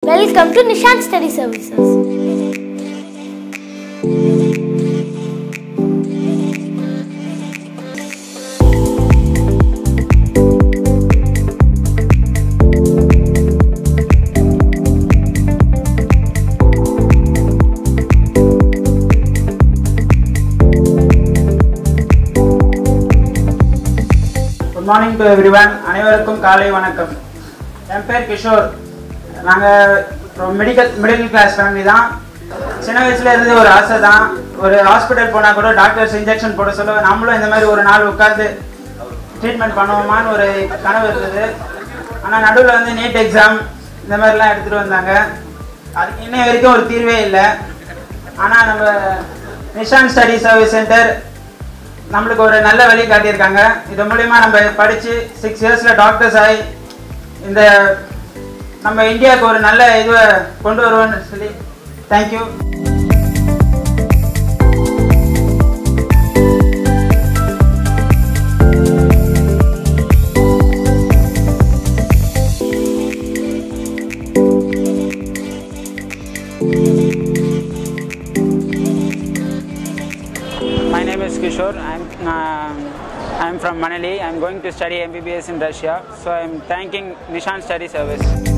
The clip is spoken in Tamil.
Welcome to Nishan Study Services. Good morning to everyone அனைவருக்கும் காலை வணக்கம் என் பேர் கிஷோர் நாங்கள் மெடிக்கல் மிடில் கிளாஸ் ஃபேமிலி தான் சின்ன வயசுல இருந்து ஒரு ஆசை தான் ஒரு ஹாஸ்பிட்டல் போனால் கூட டாக்டர்ஸ் இன்ஜெக்ஷன் போட சொல்ல நம்மளும் இந்த மாதிரி ஒரு நாள் உட்காந்து ட்ரீட்மெண்ட் பண்ணுவோமான்னு ஒரு கனவு இருந்தது ஆனால் நடுவில் வந்து நீட் எக்ஸாம் இந்த மாதிரிலாம் எடுத்துகிட்டு வந்தாங்க அதுக்கு இன்னை வரைக்கும் ஒரு தீர்வே இல்லை ஆனால் நம்ம நிஷான் ஸ்டடி சர்வீஸ் சென்டர் நம்மளுக்கு ஒரு நல்ல வழி காட்டியிருக்காங்க இது மூலிமா நம்ம படித்து சிக்ஸ் இயர்ஸில் டாக்டர்ஸ் ஆகி இந்த நம்ம இந்தியாவுக்கு ஒரு நல்ல இதுவை கொண்டு வருவோம்னு சொல்லி thank you My name is Kishore. I'm uh, I'm from Manali. I'm going to study MBBS in Russia. So I'm thanking Nishan Study Service.